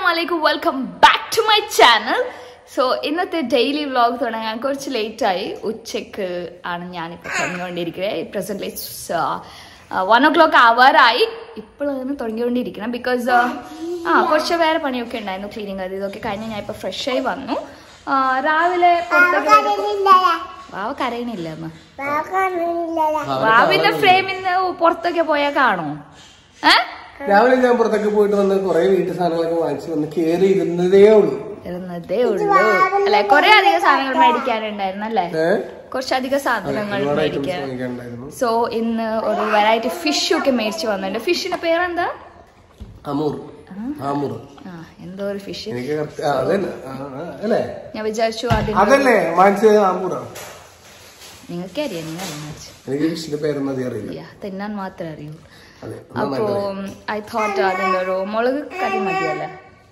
അലൈക്കും welcome back to my channel so ഇന്നത്തെ daily vlog തുടങ്ങാൻ കുറച്ച് ലേറ്റായി ഉച്ചക്ക് ആണ് ഞാനിപ്പോൾ തുടങ്ങിക്കൊണ്ടിരിക്കുന്നത് പ്രസന്റ് വൺ ഓ ക്ലോക്ക് ആവാറായി ഇപ്പോഴാണ് തുടങ്ങിക്കൊണ്ടിരിക്കണം ബിക്കോസ് ആ കുറച്ച് വേറെ പണിയൊക്കെ ഉണ്ടായിരുന്നു ക്ലീനിങ് അത് ഇതൊക്കെ കഴിഞ്ഞ് ഞാൻ ഇപ്പോൾ ഫ്രഷ് ആയി വന്നു ആ, രാവിലെ പുറത്തൊക്കെ വരുമ്പോ- വാവ കരയണില്ല അമ്മ വാവിന്റെ ഫ്രെയിമിൽ നിന്ന് പുറത്തൊക്കെ പോയാൽ കാണോ ഏഹ് രാവിലെ ഞാൻ പുറത്തൊക്കെ പോയിട്ട് വന്ന് കുറെ വീട്ടു സാധനങ്ങളൊക്കെ വാങ്ങിച്ചു വന്ന് കേറി ഇരുന്നതേ ഉള്ളൂ ഇരുന്നതേ ഉള്ളൂ അല്ലെ കൊറേ അധികം സാധനങ്ങൾ മേടിക്കാനുണ്ടായിരുന്നു അല്ലേ ഏഹ് കുറച്ചധികം സാധനങ്ങൾ ഒരുപാട് ഐറ്റംസ് മേടിക്കാൻ വാങ്ങിക്കാനുണ്ടായിരുന്നു സോ ഇന്ന് ഒരു വെറൈറ്റി ഫിഷ് ഒക്കെ മേടിച്ചു വന്നിട്ടുണ്ട് ഫിഷിന്റെ പേരെന്താ അമൂർ അമൂർ ആ എന്തോ ഒരു ഫിഷ് എനിക്ക് correct- ആ, അതന്നെ ആ, ആ, അല്ലേ ഞാൻ വിചാരിച്ചു അതിന് അതല്ലേ വാങ്ങിച്ചത് അമൂറാ നിങ്ങൾക്ക് അറിയാം നിങ്ങൾ വിചാരിച്ചു എനിക്ക് ഫിഷിന്റെ പേരൊന്നും അധികം അറിയില്ല Yeah, തിന്നാൻ മാത്രമേ അറിയൂ അതെ അപ്പോ ഐ തോട്ട് അതിന്റെ ഒരു മുളക് കറി മതിയല്ലേ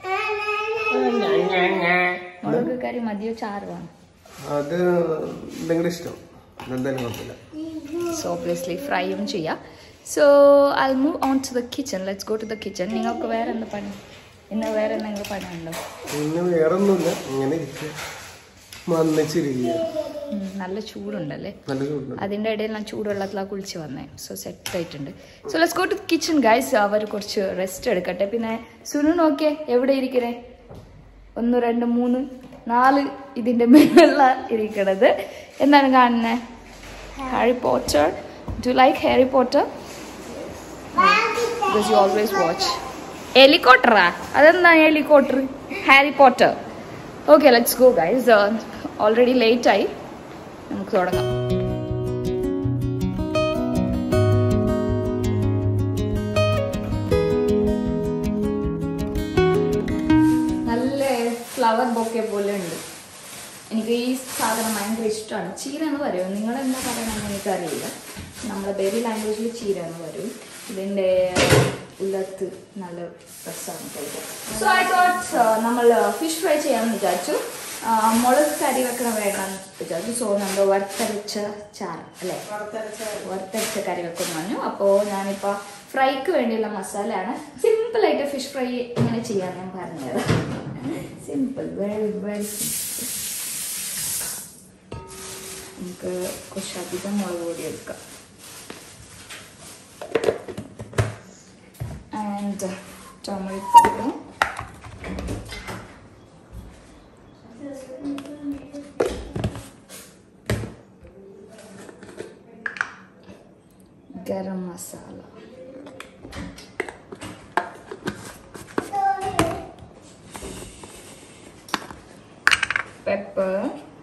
മുളക് കറി മതിയോ ചാറ് വേണം അത് നിങ്ങളുടെ ഇഷ്ടം അതെന്തായാലും കുഴപ്പമില്ല സോ ഒബ്വിയസ്ലി ഫ്രൈയും ചെയ്യാം so I move on to the kitchen let's go to the kitchen നിങ്ങൾക്ക് വേറെ എന്താ പണി ഇന്ന് വേറെ എന്തെങ്കിലും പണിയുണ്ടോ പിന്നെ വേറെ ഒന്നുമില്ല ഇങ്ങനെ ഇരിക്കുക വന്നിച്ചിരിക്കുക ഉം, നല്ല ചൂടുണ്ടല്ലേ നല്ല ചൂടുണ്ട് അതിൻ്റെ ഇടയിൽ ഞാൻ ചൂടുവെള്ളത്തിലാണ് കുളിച്ച് വന്നേ സോ സെറ്റ് ആയിട്ടുണ്ട് so let's go to kitchen guys അവർ കുറച്ച് റെസ്റ്റ് എടുക്കട്ടെ പിന്നെ സുനു നോക്കിയേ എവിടെ ഇരിക്കണേ ഒന്ന് രണ്ട് മൂന്ന് നാല് ഇതിൻ്റെ മേലുള്ള ഇരിക്കണത് എന്താണ് കാണുന്നത് Harry Potter do like Harry Potter because you always watch ഹെലികോപ്റ്ററാ അതെന്താ helicopter Harry Potter okay let's go guys already late ആയി നമുക്ക് തുടങ്ങാം നല്ല ഫ്ലവർ ബൊക്കെ പോലെ ഉണ്ട് എനിക്ക് ഈ സാധനം ഭയങ്കര ഇഷ്ടമാണ് ചീര എന്ന് പറയും നിങ്ങൾ എന്താ പറയണമെന്ന് എനിക്കറിയില്ല നമ്മുടെ ബേബി ലാംഗ്വേജിൽ ചീര എന്ന് പറയും ഇതിൻ്റെ ഉള്ളത്ത് നല്ല രസമാണ് കഴിക്കാൻ സോ ഐ തോട്ട് നമ്മൾ ഫിഷ് ഫ്രൈ ചെയ്യാമെന്ന് വിചാരിച്ചു ആ, മുളക് കറി വെക്കണം വേണമെന്ന് വിചാരിച്ചു സോ നമ്മൾ വറുത്തരച്ച ചാറ് അല്ലേ വറുത്തരച്ച കറി വെക്കുന്നു പറഞ്ഞു അപ്പോൾ ഞാനിപ്പോൾ ഫ്രൈക്ക് വേണ്ടിയുള്ള മസാലയാണ് സിമ്പിളായിട്ട് ഫിഷ് ഫ്രൈ എങ്ങനെ ചെയ്യാൻ ഞാൻ പറഞ്ഞുതരാം സിമ്പിൾ വെരി വെരി സിമ്പിൾ നമുക്ക് കുറച്ചധികം മുളക് പൊടി എടുക്കാം and tomato powder garam masala pepper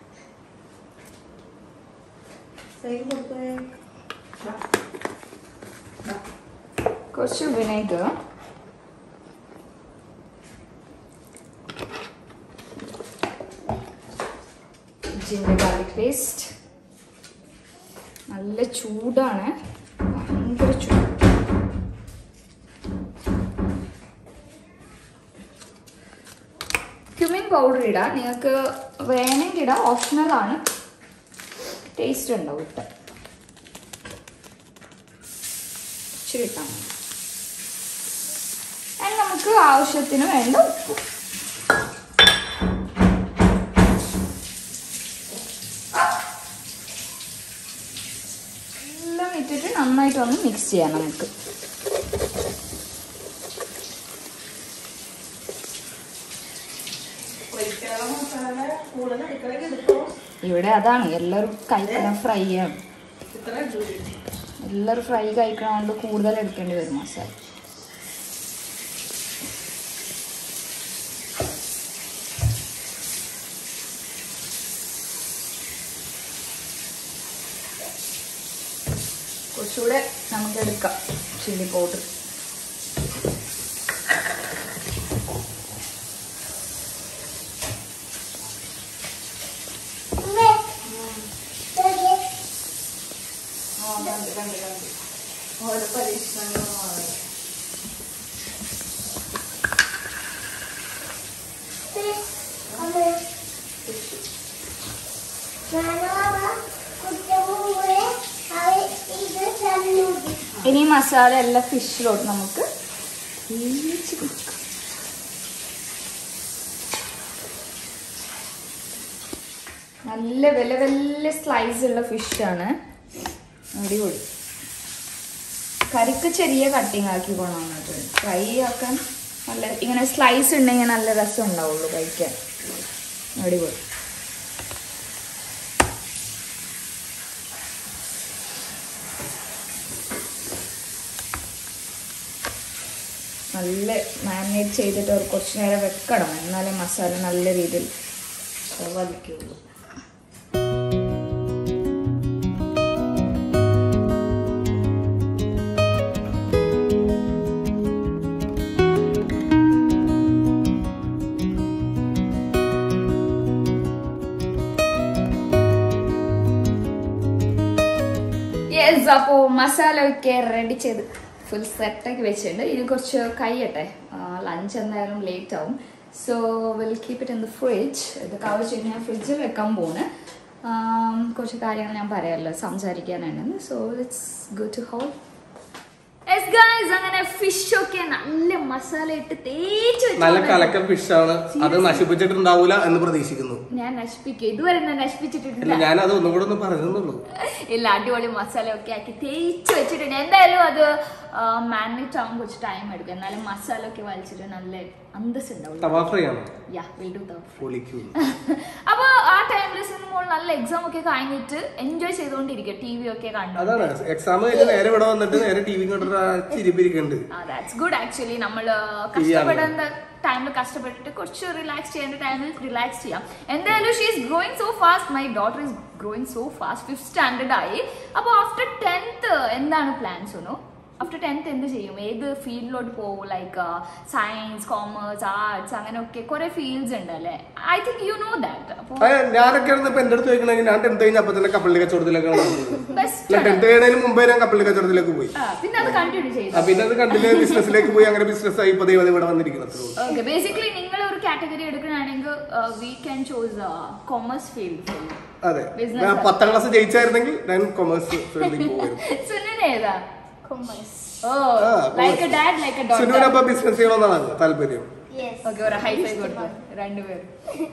കുറച്ച് വിനേഗർ ജിഞ്ചർ ഗാർലിക് പേസ്റ്റ് നല്ല ചൂടാണ് ഭയങ്കര ചൂട് ക്യുമിൻ പൗഡർ ഇടാം നിങ്ങൾക്ക് വേണമെങ്കിൽ ഇടാം ഓപ്ഷണൽ ആണ് ടേസ്റ്റ് ഉണ്ടാവും ഇട്ട ഇച്ചിരി ഇട്ടാൽ മതി And നമുക്ക് ആവശ്യത്തിന് വേണ്ട ഉപ്പ് എല്ലാം ഇട്ടിട്ട് നന്നായിട്ടൊന്ന് മിക്സ് ചെയ്യാം നമുക്ക് ഇവിടെ അതാണ് എല്ലാവരും കഴിക്കണം ഫ്രൈ ആണ് എല്ലാവരും ഫ്രൈ കഴിക്കണോണ്ട് കൂടുതൽ എടുക്കേണ്ടി വരും മസാല കുറച്ചുകൂടെ നമുക്ക് എടുക്കാം ചില്ലി പൗഡർ ഓരോ പരീക്ഷണങ്ങളാണ് ഇനി ഈ മസാല എല്ലാം ഫിഷിലോട്ട് നമുക്ക് തേച്ച് കൊടുക്കാം നല്ല വലിയ വലിയ സ്ലൈസ് ഉള്ള ഫിഷാണ് അടിപൊളി കറിക്ക് ചെറിയ കട്ടിങ് ആക്കി കൊണ്ടുവന്നിട്ട് ഫ്രൈ ആക്കാൻ നല്ല ഇങ്ങനെ സ്ലൈസ് ഉണ്ടെങ്കിൽ നല്ല രസം ഉണ്ടാവുള്ളൂ കഴിക്കാൻ അടിപൊളി നല്ല മാരിനേറ്റ് ചെയ്തിട്ട് ഒരു കുറച്ച് നേരം വെക്കണം എന്നാലേ മസാല നല്ല രീതിയിൽ വലിക്കുള്ളൂ യെസ് അപ്പോൾ മസാല ഒക്കെ റെഡി ചെയ്ത് ഫുൾ സെറ്റാക്കി വെച്ചിട്ടുണ്ട് ഇത് കുറച്ച് കഴിയട്ടെ ലഞ്ച് എന്തായാലും ലേറ്റ് ആവും so will keep it in the fridge ഇത് കവച്ച് ഞാൻ ഫ്രിഡ്ജിൽ വെക്കാൻ പോണ് ആം, കുറച്ച് കാര്യങ്ങൾ ഞാൻ പറയാമല്ലോ സംസാരിക്കാനുണ്ടെന്ന് so it's good to whole yes guys അങ്ങനെ ഫിഷ് ഒക്കെ നല്ല മസാല ഇട്ട് തേച്ച് നല്ല വെച്ചു കലക്കൻ ഫിഷാണ് അത് നശിപ്പിച്ചിട്ടുണ്ടാവൂല എന്ന് പ്രതീക്ഷിക്കുന്നു ഞാൻ നശിപ്പിക്കും ഇതുവരെ ഞാൻ ഇല്ല നശിപ്പിച്ചിട്ടില്ല ഞാൻ അത് ഒന്നും കൂടെ ഒന്ന് പറഞ്ഞെന്നുള്ളൂ ഇല്ല അടിപൊളി മസാല ഒക്കെ ആക്കി തേച്ച് വെച്ചിട്ടുണ്ട് എന്തായാലും അത് മാരിനേറ്റ് ആവാൻ കുറച്ച് ടൈം എടുക്കും എന്നാലും മസാല ഒക്കെ വലിച്ചിട്ട് നല്ല അന്തസ് ഉണ്ടാവും തവാ ഫ്രൈ ആണ് യാ വിൽ ഡു ദ പൊളിക്കൂ അപ്പൊ ആ ടൈമിൽ സിനിമ നല്ല എക്സാം ഒക്കെ കഴിഞ്ഞിട്ട് എൻജോയ് ചെയ്തുകൊണ്ടിരിക്കും ടി വി ഒക്കെ കണ്ടു അതാണ് എക്സാം കഴിഞ്ഞ് നേരെ ഇവിടെ വന്നിട്ട് നേരെ ടി വി കണ്ടിട്ട് ചിരിപ്പിരിക്കുന്നുണ്ട് ദാറ്റ്സ് ഗുഡ് ആക്ച്വലി നമ്മൾ കഷ്ടപ്പെടുന്ന ടൈമിൽ കഷ്ടപ്പെട്ടിട്ട് കുറച്ച് റിലാക്സ് ചെയ്യേണ്ട ടൈമിൽ റിലാക്സ് ചെയ്യാം എന്തായാലും she is growing so fast my daughter is growing so fast fifth standard ആയി അപ്പോൾ ആഫ്റ്റർ ടെൻത്ത് എന്താണ് പ്ലാൻസ് ഒന്നു ആഫ്റ്റർ ടെൻത്ത് എന്ത് ചെയ്യും ഏത് ഫീൽഡിലോട്ട് പോകും ലൈക്ക് സയൻസ് കോമേഴ്സ് ആർട്സ് അങ്ങനെയൊക്കെ കുറെ ഫീൽഡ്സ് ഉണ്ട് അല്ലേ I think you know that അപ്പോൾ അതെ, ഞാനൊക്കെ ആയിരുന്നു ഇപ്പൊ എന്റെ അടുത്ത് ചോദിക്കണമെങ്കിൽ ഞാൻ ടെൻത്ത് കഴിഞ്ഞ അപ്പൊ തന്നെ കപ്പലിന്റെ കച്ചവടത്തിലേക്കാണ് ബെസ്റ്റ് ടെൻത്ത് കഴിഞ്ഞതിന് മുമ്പേ ഞാൻ കപ്പലിന്റെ കച്ചവടത്തിലേക്ക് പോയി പിന്നെ അത് കണ്ടിന്യൂ ചെയ്തു ആ, പിന്നെ അത് കണ്ടിന്യൂ ബിസിനസ്സിലേക്ക് പോയി അങ്ങനെ ബിസിനസ് ആയി ഇപ്പൊ ദൈവം ഇവിടെ വന്നിരിക്കുന്നത് ഓക്കെ ബേസിക്കലി നിങ്ങൾ ഒരു കാറ്റഗറി എടുക്കുകയാണെങ്കിൽ we can choose commerce field അതെ Business ഞാൻ പത്താം ക്ലാസ് ജയിച്ചായിരുന്നെങ്കിൽ ഞാൻ കൊമേഴ്സ് ഫീൽഡിൽ പോകുമായിരുന്നു സുനിന് ഏതാ Commerce. ഓ ആ, like a dad like a സുനുവിന് ഡോട്ടർ അപ്പൊ ബിസിനസ് ചെയ്യണമെന്നാണ് താല്പര്യം Yes. ഓക്കെ ഒരു ഹൈ ഫൈ കൊടുത്തു രണ്ടുപേരും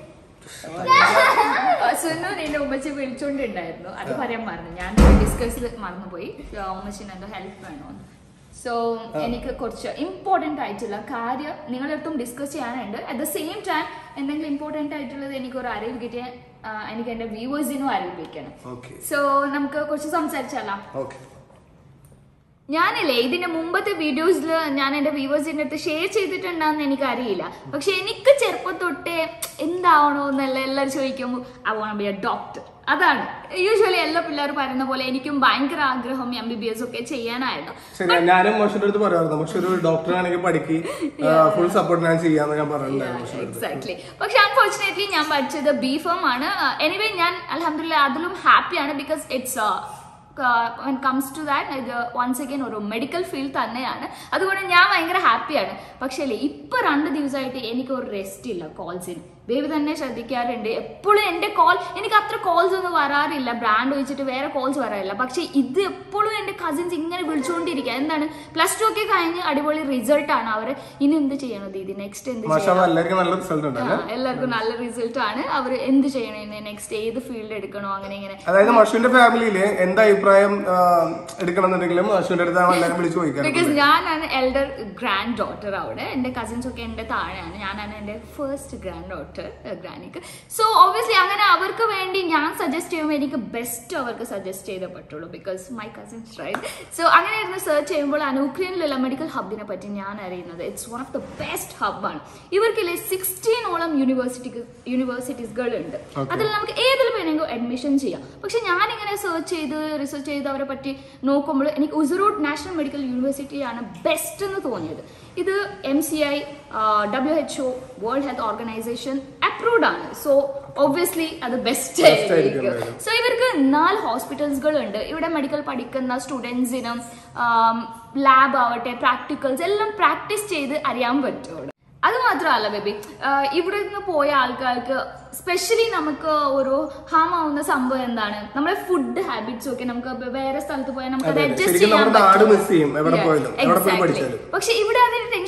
സുനു നിന്റെ ഉമ്മച്ചി വിളിച്ചോണ്ടുണ്ടായിരുന്നു അത് പറയാൻ മറന്നു ഞാൻ ഡിസ്കസ് മറന്നുപോയി ഉമ്മച്ചിന് എന്തോ ഹെൽപ്പ് വേണോന്ന് സോ എനിക്ക് കുറച്ച് ഇമ്പോർട്ടൻ്റ് ആയിട്ടുള്ള കാര്യം നിങ്ങളടുത്തും ഡിസ്കസ് ചെയ്യാനുണ്ട് അറ്റ് ദ സെയിം ടൈം എന്തെങ്കിലും ഇമ്പോർട്ടൻ്റ് ആയിട്ടുള്ളത് എനിക്ക് ഒരു അറിവ് കിട്ടിയ ആ, എനിക്ക് എൻ്റെ വ്യൂവേഴ്സിനും അറിയിപ്പിക്കണം ഓക്കെ സോ നമുക്ക് കുറച്ച് സംസാരിച്ചാലോ ഓക്കെ ഞാനില്ലേ ഇതിന്റെ മുമ്പത്തെ വീഡിയോസിൽ ഞാൻ എന്റെ വ്യൂവേഴ്സിന്റെ അടുത്ത് ഷെയർ ചെയ്തിട്ടുണ്ടാന്ന് എനിക്ക് അറിയില്ല പക്ഷെ എനിക്ക് ചെറുപ്പം തൊട്ടേ എന്താവണോ എന്നല്ല എല്ലാവരും ചോദിക്കുമ്പോൾ I want be a doctor അതാണ് യൂഷ്വലി എല്ലാ പിള്ളേരും പറയുന്ന പോലെ എനിക്കും ഭയങ്കര ആഗ്രഹം എം ബി ബി എസ് ഒക്കെ ചെയ്യാനായിരുന്നു ശരി ഞാനും മോശയുടെ അടുത്ത് പറയാറുണ്ട് പക്ഷെ ഒരു ഡോക്ടറാണെങ്കിൽ പഠിക്ക് ഫുൾ സപ്പോർട്ട് ഞാൻ ചെയ്യാന്ന് ഞാൻ പറഞ്ഞിട്ടുണ്ടായിരുന്നു മോശയുടെ അടുത്ത് എക്സാക്ട്ലി പക്ഷെ അൺഫോർച്ചുനേറ്റ്ലി ഞാൻ പഠിച്ചത് ബി ഫേം ആണ് എനിവേ ഞാൻ അലഹമില്ല അതിലും ഹാപ്പിയാണ് because it's when comes to that ഇത് വൺസ് അഗൈൻ ഒരു മെഡിക്കൽ ഫീൽഡ് തന്നെയാണ് അതുകൊണ്ട് ഞാൻ ഭയങ്കര ഹാപ്പിയാണ് പക്ഷേ അല്ലേ ഇപ്പൊ രണ്ട് ദിവസമായിട്ട് എനിക്ക് ഒരു റെസ്റ്റ് ഇല്ല കോൾസിന് ബേബി തന്നെ ശ്രദ്ധിക്കാറുണ്ട് എപ്പോഴും എൻ്റെ കോൾ എനിക്ക് അത്ര കോൾസ് ഒന്നും വരാറില്ല ബ്രാൻഡ് വെച്ചിട്ട് വേറെ കോൾസ് വരാറില്ല പക്ഷെ ഇത് എപ്പോഴും എൻ്റെ കസിൻസ് ഇങ്ങനെ വിളിച്ചുകൊണ്ടിരിക്കുക എന്താണ് പ്ലസ് ടു ഒക്കെ കഴിഞ്ഞ് അടിപൊളി റിസൾട്ട് ആണ് അവർ ഇനി എന്ത് ചെയ്യണം ദീദി നെക്സ്റ്റ് എന്ത് മാഷാ ചെയ്യണം എല്ലാവർക്കും നല്ല റിസൾട്ട് ഉണ്ട് ആ, എല്ലാവർക്കും നല്ല റിസൾട്ട് ആണ് അവർ എന്ത് ചെയ്യണം ഇനി നെക്സ്റ്റ് ഏത് ഫീൽഡ് എടുക്കണോ അങ്ങനെ ഇങ്ങനെ അതായത് മഷുവിന്റെ ഫാമിലിയില് എന്താ അഭിപ്രായം ആ, എടുക്കണമെന്നുണ്ടെങ്കിലും മഷുവിന്റെ അടുത്താണ് എല്ലാവരും വിളിച്ചു ചോദിക്കാറ് ബിക്കോസ് ഞാനാണ് എൽഡർ ഗ്രാൻഡ് ഡോട്ടർ അവിടെ എൻ്റെ കസിൻസ് ഒക്കെ എൻ്റെ താഴെയാണ് ഞാനാണ് എൻ്റെ ഫസ്റ്റ് ഗ്രാൻഡ് ഡോട്ടർ ഗ്രാനിക്ക് സോ ഓബ്വിയസ്ലി അങ്ങനെ അവർക്ക് വേണ്ടി ഞാൻ സജസ്റ്റ് ചെയ്യുമ്പോൾ എനിക്ക് ബെസ്റ്റ് അവർക്ക് സജസ്റ്റ് ചെയ്തേ പറ്റുള്ളൂ because my cousins right so അങ്ങനെ ഇരുന്ന് സെർച്ച് ചെയ്യുമ്പോൾ അനൂക്രിയനിലുള്ള മെഡിക്കൽ ഹബിനെ പറ്റി ഞാൻ അറിയുന്നത് it's one of the best ഹബ്ബാണ് ഇവർക്കില്ലേ സിക്സ്റ്റീനോളം യൂണിവേഴ്സിറ്റി യൂണിവേഴ്സിറ്റീസുകൾ ഉണ്ട് അതിൽ നമുക്ക് ഏതിൽ വേണമെങ്കിലും അഡ്മിഷൻ ചെയ്യാം പക്ഷെ ഞാനിങ്ങനെ സെർച്ച് ചെയ്ത് റിസർച്ച് ചെയ്ത് അവരെ പറ്റി നോക്കുമ്പോൾ എനിക്ക് ഉസറൂട്ട് നാഷണൽ മെഡിക്കൽ യൂണിവേഴ്സിറ്റിയാണ് ബെസ്റ്റ് എന്ന് തോന്നിയത് ഇത് M C I W H O world health organization approved ആണ് സോ ഒബ്വിയസ്ലി അത് ബെസ്റ്റ് ആയിരിക്കും ആയിരിക്കും എന്തായാലും. സോ ഇവർക്ക് നാല് ഹോസ്പിറ്റൽസുകൾ ഉണ്ട് ഇവിടെ മെഡിക്കൽ പഠിക്കുന്ന സ്റ്റുഡൻസിനും ലാബ് ആവട്ടെ പ്രാക്ടിക്കൽസ് എല്ലാം പ്രാക്ടീസ് ചെയ്ത് അറിയാൻ പറ്റും അവിടെ അത് മാത്രമല്ല ബേബി ഇവിടെ നിന്ന് പോയ ആൾക്കാർക്ക് സ്പെഷ്യലി നമുക്ക് ഒരു ഹാം ആവുന്ന സംഭവം എന്താണ് നമ്മുടെ ഫുഡ് ഹാബിറ്റ്സ് ഒക്കെ നമുക്ക് വേറെ സ്ഥലത്ത് പോയാൽ നമുക്ക് അത് അതെ, അതെ. അഡ്ജസ്റ്റ് ശരിക്കും ചെയ്യാൻ നമ്മുടെ നാട് പറ്റും miss ചെയ്യും, എവിടെ Yeah, പോയാലും, എവിടെ പോയി exactly. പഠിച്ചാലും. പക്ഷെ ഇവിടെ അതിന് ടെൻഷൻ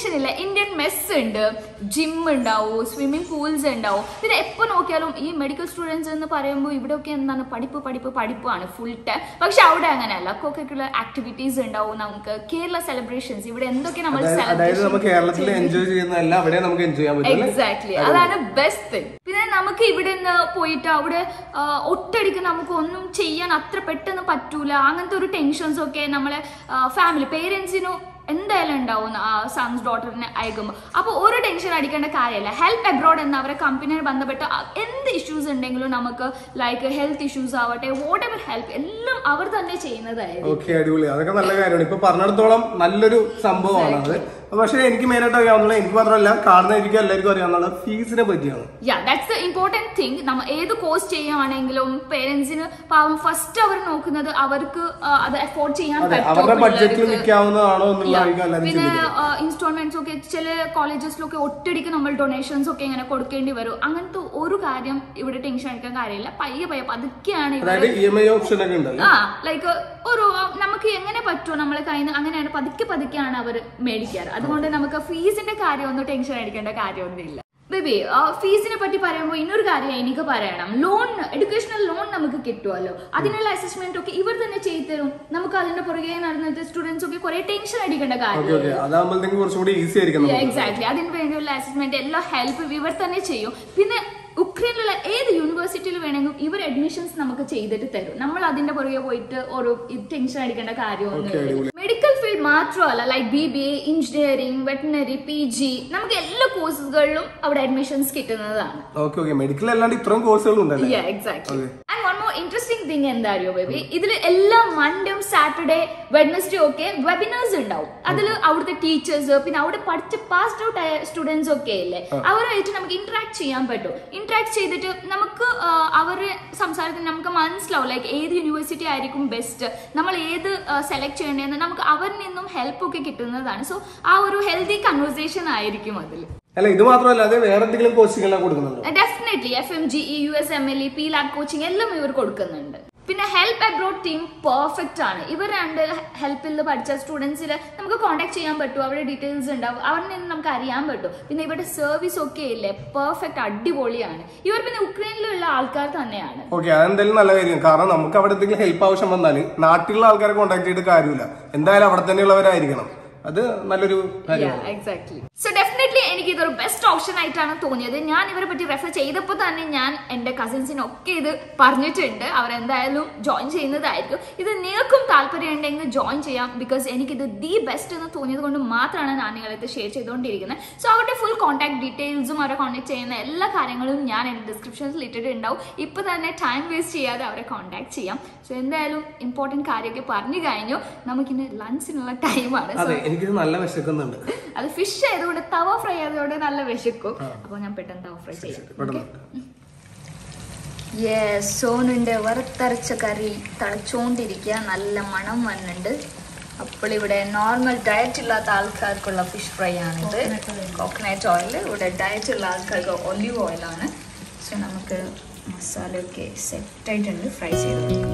ടെൻഷൻ ഇല്ല ഇന്ത്യൻ മെസ് ഉണ്ട് ജിം ഉണ്ടാവും സ്വിമ്മിംഗ് പൂൾസ് ഉണ്ടാവും പിന്നെ എപ്പോൾ നോക്കിയാലും ഈ മെഡിക്കൽ സ്റ്റുഡൻസ് എന്ന് പറയുമ്പോൾ ഇവിടെയൊക്കെ എന്താണ് പഠിപ്പ് പഠിപ്പ് പഠിപ്പാണ് ഫുൾ ടൈം പക്ഷെ അവിടെ അങ്ങനെയല്ല കോക്കക്കുലർ ആക്ടിവിറ്റീസ് ഉണ്ടാവും നമുക്ക് കേരള സെലിബ്രേഷൻസ് ഇവിടെ എന്തൊക്കെ നമ്മൾ അതായത് അതായത് നമ്മൾ കേരളത്തിൽ സെലിബ്രേഷൻ എൻജോയ് ചെയ്യുന്നതല്ല അവിടെ നമുക്ക് എൻജോയ് ചെയ്യാൻ പറ്റും അല്ലേ? എക്സാക്ട്ലി അതാണ് ബെസ്റ്റ് തിങ് പിന്നെ നമുക്ക് ഇവിടെ നിന്ന് പോയിട്ട് അവിടെ ആ, ഒറ്റയടിക്ക് നമുക്ക് ഒന്നും ചെയ്യാൻ അത്ര പെട്ടെന്ന് പറ്റൂല അങ്ങനത്തെ ഒരു ടെൻഷൻസ് ഒക്കെ നമ്മളെ ഫാമിലി പേരൻസിനും എന്തായാലും ഉണ്ടാവും സൺസ് ഡോട്ടറിനെ അയക്കുമ്പോൾ അപ്പോൾ ഒരു ടെൻഷൻ അടിക്കേണ്ട കാര്യമല്ല ഹെൽപ്പ് അബ്രോഡ് എന്ന അവരെ കമ്പനിയെ ബന്ധപ്പെട്ട് അ- എന്ത് ഇഷ്യൂസ് ഉണ്ടെങ്കിലും നമുക്ക് ലൈക്ക് ഹെൽത്ത് ഇഷ്യൂസ് ആവട്ടെ വാട്ട് എവർ ഹെൽപ്പ് എല്ലാം അവർ തന്നെ ചെയ്യുന്നതായിരിക്കും ഓക്കെ അടിപൊളി അതൊക്കെ നല്ല കാര്യമാണ് ഇപ്പൊ പറഞ്ഞിടത്തോളം നല്ലൊരു സംഭവമാണ് അത് പക്ഷെ എനിക്ക് മെയിനായിട്ട് അറിയാവുന്നത് എനിക്ക് മാത്രമല്ല കാണുന്നവർക്ക് എല്ലാവർക്കും അറിയാവുന്നത് ഫീസിനെ പറ്റിയാണ് yeah that's the important thing നമ്മൾ ഏത് കോഴ്സ് ചെയ്യുവാണെങ്കിലും പേരൻസിന് പാവം ഫസ്റ്റ് അവർ നോക്കുന്നത് അവർക്ക് ആ, അത് അഫോർഡ് ചെയ്യാൻ അതെ പറ്റുമോ അവരുടെ ബഡ്ജറ്റിൽ പിള്ളേർക്ക്? നിൽക്കാവുന്നതാണോ എന്നുള്ളതായിരിക്കും എല്ലാവരും പിന്നെ ചിന്തിക്കുന്നത് ഇൻസ്റ്റാൾമെന്റ്സ് ഒക്കെ ചില കോളേജസിലൊക്കെ ഒറ്റയടിക്ക് നമ്മൾ ഡൊണേഷൻസ് ഒക്കെ ഇങ്ങനെ കൊടുക്കേണ്ടി വരും അങ്ങനത്തെ ഒരു കാര്യം ഇവിടെ ടെൻഷൻ അടിക്കാൻ കാര്യമില്ല പയ്യെ പയ്യെ പതുക്കെയാണ് ഇവർ അതായത് ഇ എം ഐ ഓപ്ഷൻ ഒക്കെ ഉണ്ടല്ലോ ആ ലൈക്ക് ഒരു ആ, നമുക്ക് എങ്ങനെ പറ്റുമോ നമ്മളെ കയ്യിൽ നിന്ന് അങ്ങനെയാണ് പതുക്കെ പതുക്കെയാണ് അവർ മേടിക്കാറ് അതുകൊണ്ട് നമുക്ക് ഫീസിന്റെ കാര്യമൊന്നും ടെൻഷൻ അടിക്കേണ്ട കാര്യമൊന്നുമില്ല ബേബി ഫീസിനെ പറ്റി പറയുമ്പോൾ ഇന്നൊരു കാര്യം എനിക്ക് പറയണം ലോൺ എഡ്യൂക്കേഷണൽ ലോൺ നമുക്ക് കിട്ടുമല്ലോ അതിനുള്ള അസസ്മെന്റ് ഒക്കെ ഇവർ തന്നെ ചെയ്തു തരും നമുക്ക് അതിന്റെ പുറകെ നടന്നിട്ട് സ്റ്റുഡൻസ് ഒക്കെ കുറെ ടെൻഷൻ അടിക്കേണ്ട ഓക്കെ കാര്യം ഓക്കെ അതാകുമ്പോഴത്തേക്ക് കുറച്ചുകൂടി ഈസി ആയിരിക്കും നമുക്ക് എക്സാക്ട്ലി അതിന് വേണ്ടിയുള്ള അസസ്മെന്റ് എല്ലാ ഹെൽപ്പ് ഇവർ തന്നെ ചെയ്യും പിന്നെ ഉക്രൈനിലുള്ള ഏത് യൂണിവേഴ്സിറ്റിയിൽ വേണമെങ്കിലും ഇവർ അഡ്മിഷൻസ് നമുക്ക് ചെയ്തിട്ട് തരും നമ്മൾ അതിന്റെ പുറകെ പോയിട്ട് ഒരു ടെൻഷൻ അടിക്കേണ്ട കാര്യമൊന്നും മെഡിക്കൽ ഫീൽഡ് മാത്രമല്ല like B B A engineering veterinary P G നമുക്ക് എല്ലാ കോഴ്സുകളിലും അവിടെ അഡ്മിഷൻസ് കിട്ടുന്നതാണ് ഓക്കെ ഓക്കെ മെഡിക്കൽ അല്ലാണ്ട് ഇത്രയും കോഴ്സുകൾ ഉണ്ടല്ലേ exactly and one more interesting thing എന്താ അറിയോ ബേബി ഇതിൽ എല്ലാ മൺഡേയും സാറ്റർഡേ വെഡ്നസ്ഡേ ഒക്കെ വെബിനേഴ്സ് ഉണ്ടാവും അതിൽ അവിടുത്തെ ടീച്ചേഴ്സ് പിന്നെ അവിടെ പഠിച്ച് പാസ്ഡ് ഔട്ട് ആയ സ്റ്റുഡൻസ് ഒക്കെ ഇല്ലേ അവരുമായിട്ട് നമുക്ക് ഇന്ററാക്ട് ചെയ്യാൻ പറ്റും ഇന്ററാക്ട് ചെയ്തിട്ട് നമുക്ക് ആ, അവരുടെ സംസാരത്തിന് നമുക്ക് മനസ്സിലാവും ലൈക്ക് ഏത് യൂണിവേഴ്സിറ്റി ആയിരിക്കും ബെസ്റ്റ് നമ്മൾ ഏത് സെലക്ട് ചെയ്യേണ്ടതെന്ന് നമുക്ക് അവരിൽ നിന്നും ഹെൽപ്പ് ഒക്കെ കിട്ടുന്നതാണ് സോ ആ ഒരു ഹെൽത്തി കൺവേഴ്സേഷൻ ആയിരിക്കും അതിൽ അല്ല ഇത് മാത്രമല്ല അത് വേറെ എന്തെങ്കിലും കോച്ചിങ് എല്ലാം കൊടുക്കുന്നുണ്ടോ definitely F M G E U S M L E P lab coaching എല്ലാം ഇവർ കൊടുക്കുന്നുണ്ട് പിന്നെ ഹെൽപ്പ് അബ്രോഡ് ടീം പെർഫെക്റ്റ് ആണ് ഇവർ രണ്ട് ഹെൽപ്പിൽ പഠിച്ച സ്റ്റുഡൻസിൽ നമുക്ക് കോൺടാക്ട് ചെയ്യാൻ പറ്റും അവരുടെ ഡീറ്റെയിൽസ് ഉണ്ടാവും അവരിൽ നിന്ന് നമുക്ക് അറിയാൻ പറ്റും പിന്നെ ഇവരുടെ സർവീസ് ഒക്കെ ഇല്ലേ പെർഫെക്റ്റ് അടിപൊളിയാണ് ഇവർ പിന്നെ ഉക്രൈനിലുള്ള ആൾക്കാർ തന്നെയാണ് ഓക്കെ അതെന്തായാലും നല്ല കാര്യം കാരണം നമുക്ക് അവിടെ എന്തെങ്കിലും ഹെൽപ്പ് ആവശ്യം വന്നാൽ നാട്ടിലുള്ള ആൾക്കാരെ കോൺടാക്ട് ചെയ്തിട്ട് കാര്യമില്ല എന്തായാലും അവിടെ തന്നെയുള്ളവരായിരിക്കണം അത് നല്ലൊരു കാര്യമാണ് എക്സാക്ട്ലി സോ ഡെഫിനറ്റ്ലി എനിക്ക് ഇതൊരു ബെസ്റ്റ് ഓപ്ഷൻ ആയിട്ടാണ് തോന്നിയത് ഞാൻ ഇവരെ പറ്റി റെഫർ ചെയ്തപ്പോൾ തന്നെ ഞാൻ എൻ്റെ കസിൻസിനൊക്കെ ഇത് പറഞ്ഞിട്ടുണ്ട് അവരെന്തായാലും ജോയിൻ ചെയ്യുന്നതായിരിക്കും ഇത് നിങ്ങൾക്കും താല്പര്യം ഉണ്ടെങ്കിൽ ജോയിൻ ചെയ്യാം ബിക്കോസ് എനിക്കിത് ദി ബെസ്റ്റ് എന്ന് തോന്നിയത് കൊണ്ട് മാത്രമാണ് ഞാൻ നിങ്ങളിത് ഷെയർ ചെയ്തുകൊണ്ടിരിക്കുന്നത് സോ അവരുടെ ഫുൾ കോൺടാക്ട് ഡീറ്റെയിൽസും അവരെ കോൺടാക്ട് ചെയ്യുന്ന എല്ലാ കാര്യങ്ങളും ഞാൻ എൻ്റെ ഡിസ്ക്രിപ്ഷനിൽ ഇട്ടിട്ടുണ്ടാവും ഇപ്പോൾ തന്നെ ടൈം വേസ്റ്റ് ചെയ്യാതെ അവരെ കോൺടാക്ട് ചെയ്യാം സോ എന്തായാലും ഇമ്പോർട്ടൻറ്റ് കാര്യമൊക്കെ പറഞ്ഞു കഴിഞ്ഞു നമുക്കിന്ന് ലഞ്ചിനുള്ള ടൈമാണ് അതെ എനിക്കിത് നല്ല വിശക്കുന്നുണ്ട് അത് ഫിഷ് ആയതുകൊണ്ട് തവ ഫ്രൈ ആയതുകൊണ്ട് നല്ല വിശക്കും അപ്പോൾ ഞാൻ പെട്ടെന്ന് തവ ഫ്രൈ ചെയ്യാം പെട്ടെന്ന് യെസ് സോനുണ്ട് വറുത്തരച്ച കറി തിളച്ചുകൊണ്ടിരിക്കുക നല്ല മണം വന്നുണ്ട് അപ്പോൾ ഇവിടെ നോർമൽ ഡയറ്റ് ഇല്ലാത്ത ആൾക്കാർക്കുള്ള ഫിഷ് ഫ്രൈ ആണിത് കോക്കനട്ട് ഓയിൽ ഇവിടെ ഡയറ്റ് ഉള്ള ആൾക്കാർക്ക് ഒലിവ് ഓയിലാണ് സോ നമുക്ക് മസാലയൊക്കെ സെറ്റായിട്ടുണ്ട് ഫ്രൈ ചെയ്ത് കൊടുക്കാം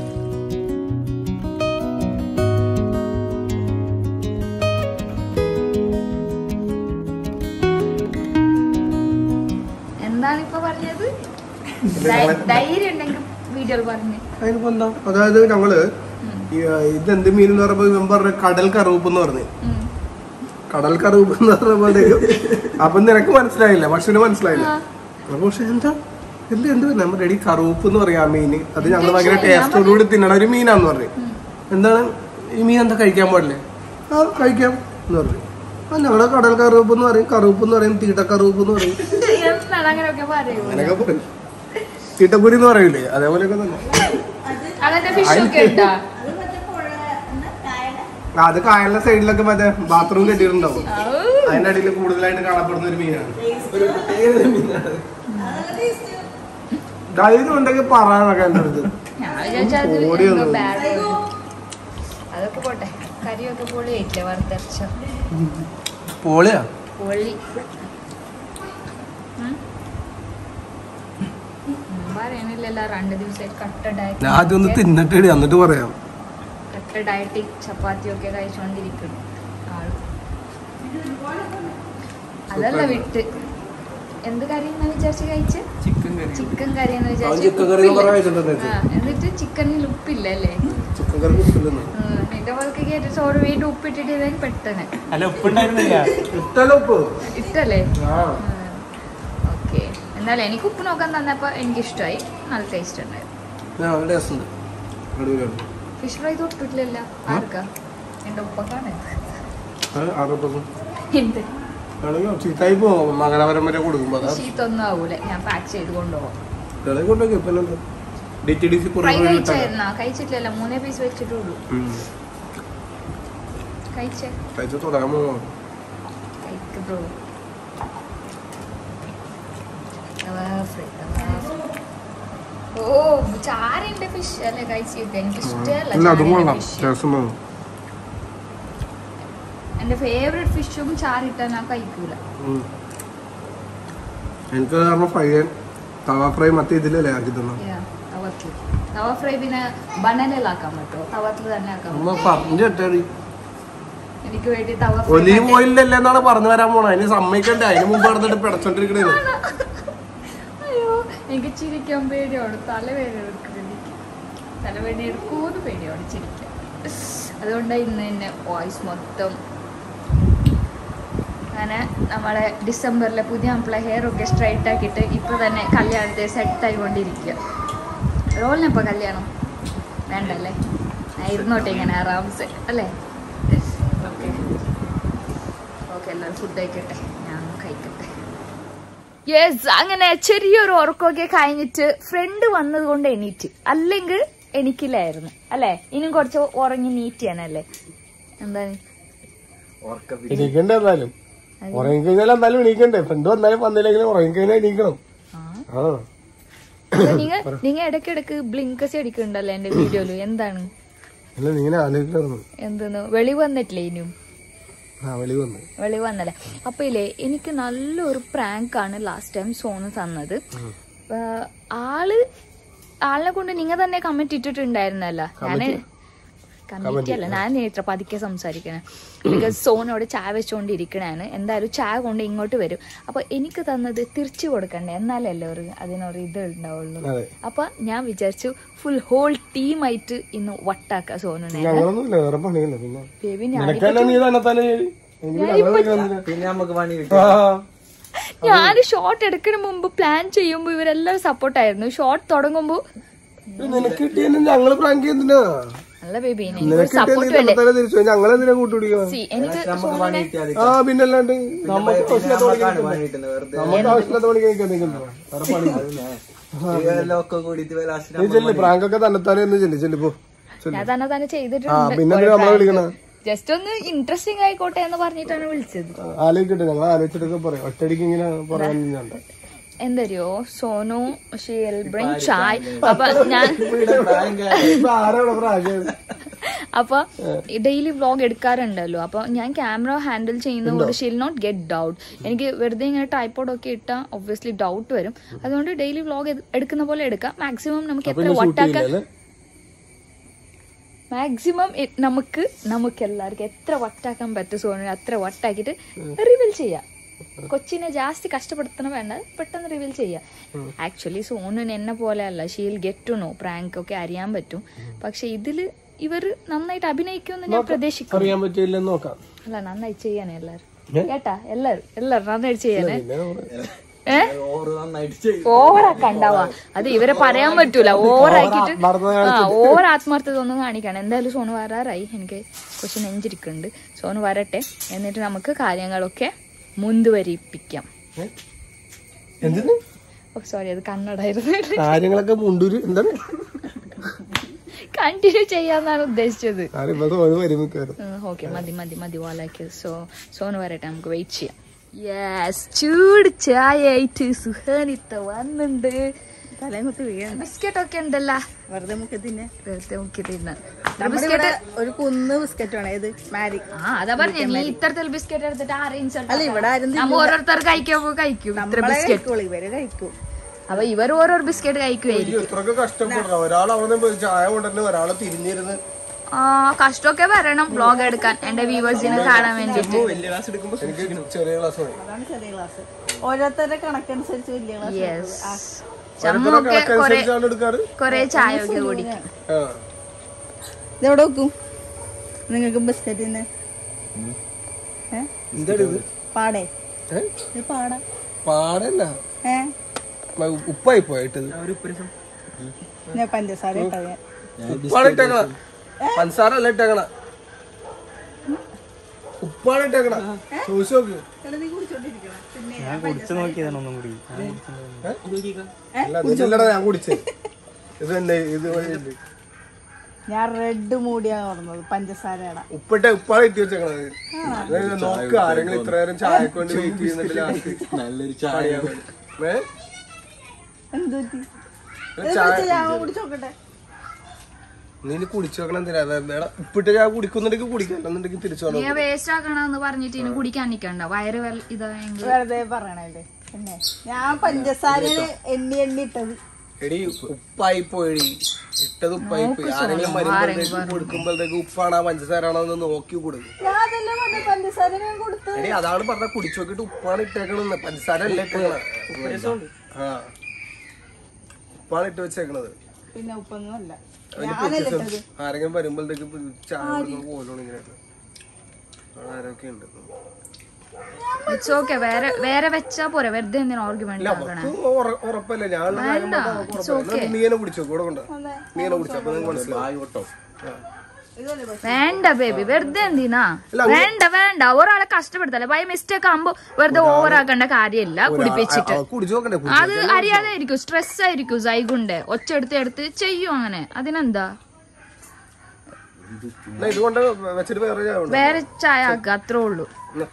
എന്താണ് ഇപ്പൊ പറഞ്ഞത് ധൈ- ധൈര്യം ഉണ്ടെങ്കിൽ വീഡിയോ പറഞ്ഞു അതിനിപ്പോ എന്താ അതായത് ഞങ്ങള് ഈ, ആ, ഇതെന്ത് മീൻ എന്ന് പറയുമ്പോ ഇവൻ പറഞ്ഞ കടൽ കറുപ്പ് എന്ന് പറഞ്ഞു കടൽ കറുപ്പ് എന്ന് പറഞ്ഞപ്പോഴത്തേക്കും അപ്പൊ നിനക്ക് മനസ്സിലായില്ല പക്ഷെ മനസ്സിലായില്ല അപ്പൊ പക്ഷെ എന്താ എന്ത് എന്ത് നമ്മൾ റെഡി കറുപ്പ് എന്ന് പറയാം ആ മീന് അത് ഞങ്ങൾ ഭയങ്കര ടേസ്റ്റോടുകൂടി തിന്നണ ഒരു മീനാന്ന് പറഞ്ഞു എന്താണ് ഈ മീൻ എന്താ കഴിക്കാൻ പാടില്ലേ ആ കഴിക്കാം എന്ന് പറഞ്ഞു ആ ഞങ്ങളുടെ കടൽ കറുപ്പ് എന്ന് പറയും കറുപ്പ് എന്ന് പറയും തീട്ട കറുപ്പ് എന്ന് പറയും എന്താണ് അങ്ങനെയൊക്കെ പറയൂ അങ്ങനെയൊക്കെ പറയും തീട്ടക്കുരി എന്ന് പറയൂലേ അതേപോലെയൊക്കെ തന്നെ അങ്ങനത്തെ ഫിഷ് ഒക്കെ ഉണ്ടാ ആ, അത് കായലിന്റെ സൈഡിലൊക്കെ മറ്റേ ബാത്റൂം കെട്ടിയിട്ടുണ്ടാവും അതിന്റെ അടിയിൽ കൂടുതലായിട്ട് കാണപ്പെടുന്ന ഒരു മീനാണ് ഒരു പ്രത്യേക ഒരു മീനാണ് ധൈര്യം ഉണ്ടെങ്കിൽ പറയാനൊക്കെ എന്റെ അടുത്ത് ഞാൻ വിചാരിച്ചാൽ അത് ഓടി എന്തോ വന്നു. bad ആയിരുന്നു. അതൊക്കെ പോട്ടെ കറിയൊക്കെ പൊളിയായിട്ടില്ലേ വറുത്തരച്ച പോളിയാ പൊളി ഉം? ഉം, പറയണില്ലല്ലോ രണ്ട് ദിവസമായിട്ട് കട്ട ഞാൻ ആദ്യം ഒന്ന് ഡയറ്റ് തിന്നിട്ട് എന്നിട്ട് പറയാം കട്ട ഡയറ്റിക് ചപ്പാത്തിയൊക്കെ കഴിച്ചുകൊണ്ടിരിക്കുന്നു ആള് അതല്ല വിട്ട് എന്ത് കറി എന്നാ വിചാരിച്ച് കഴിച്ച് ചിക്കൻ കറി ചിക്കൻ കറി എന്ന് അവൻ വിചാരിച്ച് ചിക്കൻ കറി എന്ന് ഉപ്പില്ല. പറഞ്ഞ് കഴിച്ചിട്ടുണ്ട് ആ, എന്നിട്ട് ചിക്കനിൽ ഉപ്പില്ല അല്ലേ ചിക്കൻ കറി ഉപ്പില്ലെന്ന് ഉം, എന്റെ മോൾക്ക് കേട്ട് ചോറ് വീണ്ടും ഉപ്പിട്ടിട്ട് ഇതായി പെട്ടെന്ന് അല്ല ഉപ്പുണ്ടായിരുന്നില്ല ഇഷ്ടല്ല ഉപ്പ് ഇട്ടല്ലേ ആ ഓക്കെ എന്നാലും എനിക്ക് ഉപ്പ് നോക്കാൻ തന്നപ്പോൾ എനിക്ക് ഇഷ്ടമായി നല്ല ടേസ്റ്റ് ഉണ്ടായിരുന്നു നല്ല ടേസ്റ്റ് ഉണ്ട് അടിപൊളിയാണ് ഫിഷ് ഫ്രൈ തൊട്ടിട്ടില്ലല്ലോ ആർക്കാ എന്റെ ഉപ്പക്കാണ് അത് ആറുപ്പം എന്ത് ആണെങ്കിൽ ചീത്തായി പോകും മകനവരം വരെ കൊടുക്കുമ്പോൾ അതാ ശീത്തൊന്നും ആവൂല ഞാൻ പാക്ക് ചെയ്ത് കൊണ്ടുപോകാം ഇളെ കൊണ്ടൊക്കെ ഇപ്പം D T D C fry കഴിച്ചായിരുന്നാ കഴിച്ചിട്ടില്ലല്ലോ മൂന്നേ പീസ് വെച്ചിട്ടുള്ളൂ കഴിച്ചേ കഴിച്ച് തുടങ്ങാൻ പോകുന്നു കഴിക്ക് ബ്രോ ഓ ചാരന്റെ ഫിഷ് അല്ലേ കഴിച്ചിട്ട് എനിക്ക് ഇല്ല അതും ഇഷ്ടമല്ല കൊള്ളാം ഫിഷ് ടേസ്റ്റ് ഉണ്ടാവും എന്റെ ഫേവറേറ്റ് ഫിഷും ചാറിട്ടാ ഞാൻ കഴിക്കൂല ഉം. എനിക്ക് കാരണം ഫ്രൈ തവ ഫ്രൈ മറ്റേ ഇതിലല്ലേ ആക്കി തന്നു Yeah, തവത്തിൽ തവ ഫ്രൈ പിന്നെ ബനലിലാക്കാൻ പറ്റുമോ തവത്തിൽ തന്നെ ആക്കാൻ നമ്മ പറ്റുമോ? പറഞ്ഞു കേട്ടേടി എനിക്ക് വേണ്ടി തവ ഫ്രൈ ഒലീവ് മറ്റേ- ഓയിലല്ലേ എന്നാണ് പറഞ്ഞു വരാൻ പോണത് അതിന് സമ്മതിക്കണ്ടേ അതിന് മുമ്പ് നടന്നിട്ട് പിടച്ചോണ്ടിരിക്കണേ അയ്യോ എനിക്ക് ചിരിക്കാൻ പേടിയാണ് തലവേദന എടുക്കുന്നത് എനിക്ക് തലവേദന എടുക്കൂന്ന് പേടിയാണ് ചിരിക്കാൻ അതുകൊണ്ടാണ് ഇന്ന് തന്നെ വോയിസ് മൊത്തം അങ്ങനെ നമ്മളെ ഡിസംബറിലെ പുതിയ നമ്മളെ ഹെയർ ഒക്കെ സ്ട്രൈറ്റ് ആക്കിയിട്ട് ഇപ്പൊ തന്നെ കല്യാണത്തെ സെറ്റ് ആയിക്കൊണ്ടിരിക്കുക റോളിനിപ്പോ കല്യാണം വേണ്ടല്ലേ ഞാൻ ഇരുന്നോട്ടെ ഇങ്ങനെ ആറാംസെ അല്ലേ ഓക്കെ ഓക്കെ എല്ലാവരും ഫുഡ് കഴിക്കട്ടെ ഞാൻ കഴിക്കട്ടെ യെസ് അങ്ങനെ ചെറിയൊരു ഉറക്കമൊക്കെ കഴിഞ്ഞിട്ട് ഫ്രണ്ട് വന്നത് കൊണ്ട് എണീറ്റ് അല്ലെങ്കിൽ എനിക്കില്ലായിരുന്നു അല്ലേ ഇനിയും കുറച്ച് ഉറങ്ങി നീറ്റ് ചെയ്യാനല്ലേ എന്താണ് എണീക്കണ്ടേ എന്തായാലും ഉറങ്ങിക്കഴിഞ്ഞാൽ എന്തായാലും എണീക്കണ്ടേ ഫ്രണ്ട് വന്നാലും വന്നില്ലെങ്കിലും ഉറങ്ങിക്കഴിഞ്ഞാൽ എണീക്കണം ആ അപ്പൊ നിങ്ങ നിങ്ങ ഇടയ്ക്കിടക്ക് ബ്ലിങ്കസ് അടിക്കുന്നുണ്ടല്ലോ എന്റെ വീഡിയോയില് എന്താണ് അല്ല നീ ഇങ്ങനെ ആലോചിക്കായിരുന്നു എന്തെന്ന് വെളി വന്നിട്ടില്ലേ ഇനിയും ആ വെളി വന്ന് വെളി വന്നല്ലേ അപ്പൊ ഇല്ലേ എനിക്ക് നല്ലൊരു പ്രാങ്ക് ആണ് ലാസ്റ്റ് ടൈം സോണ് തന്നത് ആ, ആള് ആളിനെ കൊണ്ട് നിങ്ങ തന്നെ കമന്റ് ഇട്ടിട്ടുണ്ടായിരുന്നല്ല ഞാന് കമ്മിറ്റി അല്ല ഞാൻ നേത്ര പതുക്കെ സംസാരിക്കണേ ബിക്കോസ് സോനോട് ചായ വെച്ചുകൊണ്ടിരിക്കണാണ് എന്തായാലും ചായ കൊണ്ട് ഇങ്ങോട്ട് വരും അപ്പൊ എനിക്ക് തന്നത് തിരിച്ചു കൊടുക്കണ്ടേ എന്നാലല്ലേ ഒരു അതിനൊരു ഇത് ഉണ്ടാവുള്ളൂ അതെ അപ്പൊ ഞാൻ വിചാരിച്ചു ഫുൾ ഹോൾ ടീമായിട്ട് ഇന്ന് വട്ടാക്ക സോനുനെ ഞങ്ങളൊന്നുമില്ല വേറെ പണിയില്ല പിന്നെ ബേബി ഞാൻ നിനക്കല്ല നീ തന്നെ തന്നെ ചെയ്യ്. എനിക്ക് ഞങ്ങളെ നിൽക്കുന്നില്ല. പിന്നെ നമുക്ക് പണി ആ ഞാൻ ഷോട്ട് എടുക്കുന്ന മുമ്പ് പ്ലാൻ ചെയ്യുമ്പോ ഇവരെല്ലാരും സപ്പോർട്ടായിരുന്നു ഷോട്ട് തുടങ്ങുമ്പോ ഇത് നിനക്ക് കിട്ടിയതിന് ഞങ്ങള് പ്രാങ്ക് ചെയ്യുന്നില്ല അല്ല ബേബി നിനക്ക് സപ്പോർട്ട് കിട്ടിയതിന് വേണ്ടേ തന്നെ തിരിച്ചു ഞങ്ങളെന്തിനാ കൂട്ടുപിടിക്കണം See, എനിക്ക് നമുക്ക് പണി കിട്ടിയാൽ ആ പിന്നല്ലാണ്ട് നമുക്ക് ആവശ്യമില്ലാത്ത പണിക്ക് പണി കിട്ടുന്നത് വെറുതെ നമുക്ക് ആവശ്യമില്ലാത്ത പണിക്ക് നിൽക്കാൻ നിൽക്കണ്ടോ വേറെ പണി ഇതെല്ലാം ഒക്കെ കൂടിയിട്ട് ലാസ്റ്റ് നീ ചെല്ലി പ്രാങ്കൊക്കെ തന്നെത്താനെ എന്ന് ചെല്ലി ചെല്ലിപ്പോ ഞാൻ തന്നെ തന്നെ ആ ചെയ്തിട്ടുണ്ട് പിന്നെ എന്തിനാ നമ്മളെ വിളിക്കണ ജസ്റ്റ് ഒന്ന് ഇൻട്രസ്റ്റിംഗ് ആയിക്കോട്ടെ എന്ന് പറഞ്ഞിട്ടാണ് വിളിച്ചത് ആലോചിക്കട്ടെ ഞങ്ങൾ ആലോചിച്ചിട്ടൊക്കെ പറയാം ഒറ്റടിക്ക് ഇങ്ങനെ പറയാൻ ഞാൻ എന്തറിയോ സോനു ഷീൽ ബ്രിങ് ചായ് അപ്പൊ ഞാൻ ഇപ്പൊ ആരാണ് പ്രാങ്ക് അപ്പൊ ഡെയിലി വ്ളോഗ് എടുക്കാറുണ്ടല്ലോ അപ്പൊ ഞാൻ ക്യാമറ ഹാൻഡിൽ ചെയ്യുന്നതുകൊണ്ട് ഷിൽ നോട്ട് ഗെറ്റ് ഡൗട്ട് എനിക്ക് വെറുതെ ഇങ്ങനെ ടൈപ്പോഡ് ഒക്കെ ഇട്ടാൽ ഒബ്വിയസ്ലി ഡൗട്ട് വരും അതുകൊണ്ട് ഡെയിലി വ്ളോഗ് എടുക്കുന്ന പോലെ എടുക്കാം മാക്സിമം നമുക്ക് എത്ര വട്ടാക്കാൻ ഷൂട്ട് മാക്സിമം നമുക്ക് നമുക്ക് എല്ലാവർക്കും എത്ര വട്ടാക്കാൻ പറ്റും സോനു അത്ര വട്ടാക്കിയിട്ട് റിവീൽ ചെയ്യാം കൊച്ചിനെ ജാസ്തി കഷ്ടപ്പെടുത്തണ വേണ്ട പെട്ടെന്ന് റിവീൽ ചെയ്യാം ആക്ച്വലി സോനുന് എന്നെ പോലെ അല്ല she'll get to know prank ഒക്കെ അറിയാൻ പറ്റും പക്ഷെ ഇതില് ഇവര് നന്നായിട്ട് അഭിനയിക്കുമെന്ന് ഞാൻ പ്രതീക്ഷിക്കുന്നു അറിയാൻ പറ്റില്ലെന്ന് നോക്കാം അല്ല നന്നായി ചെയ്യാനേ എല്ലാരും കേട്ടാ എല്ലാരും എല്ലാരും നന്നായിട്ട് ചെയ്യാനേ പിന്നെ നമ്മള് ഏ ഓറ് നന്നായിട്ട് ചെയ്യും ഓവറാക്കണ്ടാവാ അത് ഇവരെ പറയാൻ പറ്റൂല ഓവറാക്കിട്ട് ആത്മാർത്ഥത ആ ഓവർ ആത്മാർത്ഥത ഒന്നും കാണിക്കണം എന്തായാലും സോനു വരാറായി എനിക്ക് കുറച്ച് നെഞ്ചിരിക്കുന്നുണ്ട് സോനു വരട്ടെ എന്നിട്ട് നമുക്ക് കാര്യങ്ങളൊക്കെ മുൻതുവരിപ്പിക്കാം ഏ? എന്തിന് ഓ സോറി അത് കന്നഡായിരുന്നു കാര്യങ്ങളൊക്കെ മുണ്ടൂര് എന്താണ് കണ്ടിന്യൂ ചെയ്യാന്നാണ് ഉദ്ദേശിച്ചത് ആരിപ്പോ തോന്നി വരും മിക്കവാറും ഓക്കെ മതി മതി മതി വാലാക്കി സോ സോനു വരട്ടെ നമുക്ക് വെയിറ്റ് ചെയ്യാം യെസ് ചൂട് ചായ ആയിട്ട് സുഹാനിത്ത വന്നുണ്ട് തലേമുത്ത് വീഴണ്ട ബിസ്ക്കറ്റ് ഒക്കെ ഉണ്ടല്ലോ വെറുതെ മുക്കി തിന്നെ വെറുതെ മുക്കി തിന്നാൻ നമ്മുടെ ഇവിടെ ഒരു കുന്ന് ബിസ്ക്കറ്റ് ആണ് ഏത് മാരി ആ അതാ പറഞ്ഞ നീ ഇത്തരത്തിൽ ബിസ്ക്കറ്റ് എടുത്തിട്ട് ആരെയും അല്ല ഇവിടെ ആരും നമ്മ ഓരോരുത്തർ കഴിക്കുമ്പോ കഴിക്കും ഇത്ര നമ്മളെ ബിസ്ക്കറ്റ് കഴിക്കുള്ളൂ ഇവര് കഴിക്കും അപ്പൊ ഇവർ ഓരോ ബിസ്ക്കറ്റ് കഴിക്കുമായിരിക്കും ഇത്രയൊക്കെ കഷ്ടപ്പെടണം ഒരാൾ അവിടെ നിന്ന് ചായ കൊണ്ടുവരുന്നു ഒരാളെ തിരിഞ്ഞിരുന്ന് ആ കഷ്ടമൊക്കെ വരണം വ്ളോഗ് എടുക്കാൻ എന്റെ വ്യൂവേഴ്സിന് കാണാൻ വേണ്ടിട്ട് വലിയ ക്ലാസ് എടുക്കുമ്പോ എനിക്ക് ചെറിയ ക്ലാസ് മതി അതാണ് ചെറിയ ക്ലാസ് ഓരോരുത്തരുടെ കണക്കനുസരിച്ച് വലിയ ക്ലാസ് യെസ് ഓരോരുത്തരുടെ ചമ്മൊക്കെ കൊറേ കണക്കനുസരിച്ചാണ് എടുക്കാറ് കൊറേ ചായ ഒക്കെ കുടിക്കും ആ ഇതെവിടെ വെക്കും നിങ്ങൾക്ക് ബിസ്ക്കറ്റിന് ഏ എന്താണ് ഇത് പാടേ ഏ? ഇത് പാടാ പാടല്ല ഏ മ- ഉപ്പായി പോയിട്ടത് ഒരു ഉപ്പരസം ഞാൻ പഞ്ചസാര ഇട്ടത് ഞാൻ ഉപ്പാണ് ഇട്ടേക്കണ പഞ്ചസാര അല്ല ഇട്ടേക്കണ ഉപ്പാണ് ഇട്ടേക്കണ ചോദിച്ചു നോക്ക് എടാ, നീ കുടിച്ചോണ്ടിരിക്കണം പിന്നെ ഞാൻ കുടിച്ചു നോക്കിയതാണ് ഒന്നും കൂടി അല്ല ഇതില്ലടാ ഞാൻ കുടിച്ചേ ഇത് തന്നെ ഇത് വഴിയുണ്ട് ഞാൻ റെഡ് മൂടിയാണ് പറഞ്ഞത് പഞ്ചസാരയുടെ ഉപ്പിട്ട ഉപ്പാണ് ഇട്ടി വെച്ചേക്കണത് ഇത് നോക്ക് ആരെങ്കിലും ഇത്ര നേരം ചായക്ക് വേണ്ടി വെയിറ്റ് ചെയ്യുന്നുണ്ട് ലാസ്റ്റ് നല്ലൊരു ചായ ഏ എന്ത് പറ്റി ഒരു ഇത് ചായ കുടിച്ച് ഞാൻ കുടിച്ചോക്കട്ടെ നീ ഇനി കുടിച്ചു നോക്കണം എന്തിനാ വേടാ ഉപ്പിട്ട് ഞാൻ കുടിക്കുന്നുണ്ടെങ്കിൽ കുടിക്കാം അല്ലെന്നുണ്ടെങ്കിൽ തിരിച്ചു നീ വേസ്റ്റ് ആക്കണമെന്ന് പറഞ്ഞിട്ട് ഇനി കുടിക്കാൻ നിക്കണ്ട വയറ് വെൽ ഇതായെങ്കിൽ വെറുതെ പറയണല്ലേ പിന്നെ ഞാൻ പഞ്ചസാര എണ്ണി എണ്ണി ഇട്ടത് എടി ഉപ്പായി പോയി ഇട്ടത് ഉപ്പായി പോയി ആരെങ്കിലും വരുമ്പോഴത്തേക്ക് കൊടുക്കുമ്പോഴത്തേക്ക് ഉപ്പാണോ പഞ്ചസാരാണോ എന്ന് നോക്കി കൊടുക്കും ഞാൻ അതല്ലേ പറഞ്ഞ പഞ്ചസാര ഞാൻ കൊടുത്തത് എടി അതാണ് പറഞ്ഞ കുടിച്ചു നോക്കിട്ട് ഉപ്പാണ് ഇട്ടേക്കണെന്ന് പഞ്ചസാര അല്ല ഇട്ടേക്കണത് ആ ഉപ്പാണ് ഇട്ട് വെച്ചേക്കണത് പിന്നെ ഉപ്പൊന്നും അല്ല അതിന് ഞാനല്ലേ വ്യത്യാസം ഇട്ടത് ആരെങ്കിലും വരുമ്പോഴത്തേക്ക് ചായ കൊടുക്കുന്ന പോലും ഇങ്ങനെ ആരൊക്കെ ഉണ്ട് ഇറ്റ്സ് ഓക്കെ വേറെ വേറെ വെച്ചാ പോരെ വെറുതെ എന്തിനാ ആർഗ്യുമെന്റ് ആക്കണേ നമുക്ക് ഉറ- ഉറപ്പല്ല ഞാൻ നീ തന്നെ കുടിച്ചോ കൂടെ കൊണ്ട നീ തന്നെ കുടിച്ചോ അപ്പൊ നിങ്ങൾക്ക് മനസ്സിലാവും കേട്ടോ ആ. ഇതല്ലേ വേണ്ട ബേബി വെറുതെ എന്തിനാ വേണ്ട വേണ്ട ഒരാളെ കഷ്ടപ്പെടുത്തല്ലേ ബൈ മിസ്റ്റേക്ക് ആകുമ്പോ വെറുതെ ഓവർ ആക്കേണ്ട കാര്യമില്ല കുടിപ്പിച്ചിട്ട് ആ, കുടിച്ചു നോക്കണ്ടേ അത് അറിയാതെ ആയിരിക്കും സ്ട്രെസ് ആയിരിക്കും സൈഗുണ്ട് ഒച്ച എടുത്ത് എടുത്ത് ചെയ്യും അങ്ങനെ അതിനെന്താ എന്നാ ഇതുകൊണ്ട് വെച്ചിട്ട് വേറെ ചായ ഉണ്ടോ? വേറെ ചായ ആക്കുക അത്രേ ഉള്ളൂ എന്നാ.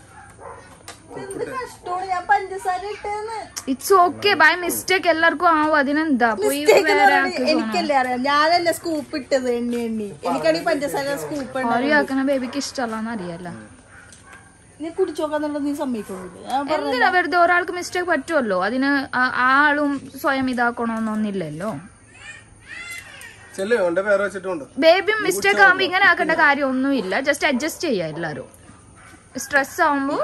എന്ത് കഷ്ടമാണ് ഞാൻ പഞ്ചസാര ഇട്ടേന്ന് ഇറ്റ്സ് ഓക്കെ ബൈ മിസ്റ്റേക്ക് എല്ലാവർക്കും ആവും അതിനെന്താ പോയി Mistake എന്ന് വേറെ പറഞ്ഞാ എനിക്കല്ലേ അറിയാം ഞാനല്ലേ സ്കൂപ്പ് ഇട്ടത് എണ്ണി എണ്ണി എനിക്കാണെങ്കിൽ പഞ്ചസാര സ്കൂപ്പ് അറിയാക്കണ ബേബിക്ക് ഇഷ്ടമല്ലാന്ന് അറിയാലോ നീ കുടിച്ചോക്കാന്നുള്ളത് നീ സമ്മതിക്കുന്നില്ല ഞാൻ പറഞ്ഞ എന്തിനാ വെറുതെ ഒരാൾക്ക് മിസ്റ്റേക്ക് പറ്റുമല്ലോ അതിന് ആ- ആ ആളും സ്വയം ഇതാക്കണമെന്നൊന്നില്ലല്ലോ ചെല്ലു ഉണ്ട് വേറെ വെച്ചിട്ടുണ്ട് ബേബിയും മിസ്റ്റേക്ക് ആകുമ്പോ ഇങ്ങനെ ആക്കേണ്ട കാര്യം ഒന്നുമില്ല ജസ്റ്റ് അഡ്ജസ്റ്റ് ചെയ്യാ എല്ലാരും സ്ട്രെസ് ആവുമ്പോ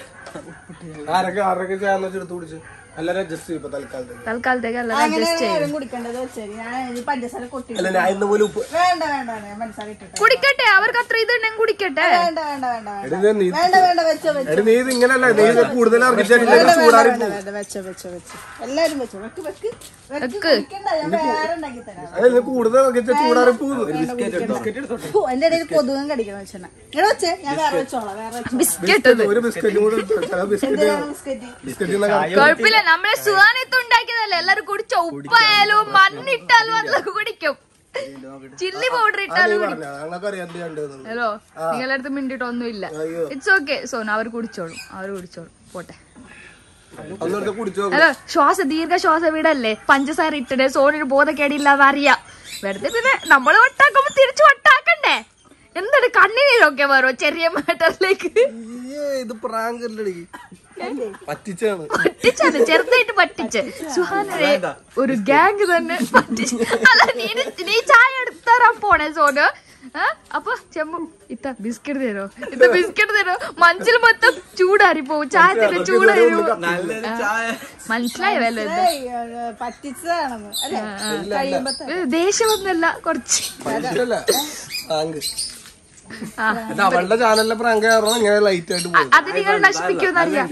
ആരൊക്കെ ആരൊക്കെ ചായ വെച്ചെടുത്ത് കുടിച്ച് എല്ലാരും അഡ്ജസ്റ്റ് ചെയ്യും ഇപ്പൊ തൽക്കാലത്തേക്ക് തൽക്കാലത്തേക്ക് എല്ലാരും അങ്ങനെ അഡ്ജസ്റ്റ് ചെയ്യും ആരും കുടിക്കേണ്ടത് വെച്ചാൽ ഞാൻ ഇനി പഞ്ചസാര കൊട്ടി അല്ല ഞാൻ ഇന്ന് പോലും ഉപ്പ് വേണ്ട വേണ്ട വേണ്ട ഞാൻ പഞ്ചസാര ഇട്ടിട്ട് കുടിക്കട്ടെ അവർക്ക് അത്ര ഇതുണ്ടെങ്കിൽ കുടിക്കട്ടെ വേണ്ട വേണ്ട വേണ്ട വേണ്ട എടി ഇത് നീ വേണ്ട വേണ്ട വെച്ചോ വെച്ചോ എടി നീ ഇത് ഇങ്ങനല്ല നീ ഇത് കൂടുതൽ ഇറങ്ങിച്ചിട്ടില്ല വേണ്ട ചൂടാറി വേണ്ട വേണ്ട വെച്ചോ വെച്ചോ വെച്ചോ എല്ലാരും വെച്ചോ വെക്ക് വെക്ക് വെക്ക് വെക്ക്. കുടിക്കണ്ട ഞാൻ വേറെ ഉണ്ടാക്കി തരാം അതെ നീ കൂടുതൽ ഇറങ്ങിച്ച ചൂടാറി പോകുന്നു ഫു, എന്റെ ഇടയിൽ കൊതുകം കടിക്കണം വെച്ചാ ഇവിടെ വെച്ചേ ഞാൻ വേറെ വെച്ചോളാം വേറെ വെച്ചോ ബിസ്ക്കറ്റ് ഒരു ബിസ്ക്കറ്റും കൂടെ എടുത്തോ. ചില ബിസ്ക്കറ്റ് എന്തിനാണ് ബിസ്ക്കറ്റ് ബിസ്ക്കറ്റ് കുഴപ്പമില്ല നമ്മളെ സുഹാനത്ത് ഉണ്ടാക്കിയതല്ലേ എല്ലാരും കുടിച്ചോ ഉപ്പായാലും മണ്ണിട്ടാലും അതൊക്കെ കുടിക്കും ചില്ലി പൗഡർ ഇട്ടാലും കുടിക്കും പറഞ്ഞ ഞങ്ങൾക്ക് അറിയാൻ കണ്ടത് ഹലോ നിങ്ങളുടെ അടുത്ത് മിണ്ടിട്ടൊന്നുമില്ല അയ്യോ. ഇറ്റ്സ് ഓക്കെ സോന അവർ കുടിച്ചോളും അവർ കുടിച്ചോളും പോട്ടെ അന്നേരത്തെ കുടിച്ചോ ഹലോ ശ്വാസ ദീർഘ ശ്വാസ വീടല്ലേ പഞ്ചസാര ഇട്ടിട്ട് സോണിന് ബോധക്കേടില്ലാന്ന് അറിയാം വെറുതെ പിന്നെ നമ്മൾ വട്ടാക്കുമ്പോ തിരിച്ചു വട്ടാക്കണ്ടേ എന്താണ് കണ്ണീരൊക്കെ വരോ ചെറിയ മാറ്ററിലേക്ക് ഇത് പ്രാങ്ക് അല്ലടി പറ്റിച്ചാണ് പറ്റിച്ചാണ് ചെറുതായിട്ട് പറ്റിച്ച് സുഹാനെ ഒരു ഗ്യാങ് തന്നെ പറ്റിച്ച് അല്ല നീ നീ ചായ എടുത്തരാൻ പോണേ സോന് ആ? അപ്പൊ ചെമ്പു ഇത്ത ബിസ്ക്കറ്റ് തരോ ഇത്ത ബിസ്ക്കറ്റ് തരോ മനസ്സിൽ മൊത്തം ചൂടാറി പോവും ചായ തരും ചൂടാറി പോവും. നല്ലൊരു ചായ മനസ്സിലായോ വല്ലോ ഇത് ഏയ്, ഏ, പറ്റിച്ചതാണെന്ന് അല്ലെ കഴിയുമ്പോ ത- ഇത് ദേഷ്യമൊന്നുമല്ല കുറച്ച് പറ്റിച്ചല്ല പ്രാങ്ക് ആ ഇത് അവളുടെ ചാനലിലെ പ്രാങ്ക് കാരണം ഇങ്ങനെ ലൈറ്റ് ആയിട്ട് പോകും അത് നിങ്ങൾ നശിപ്പിക്കുമെന്നറിയാം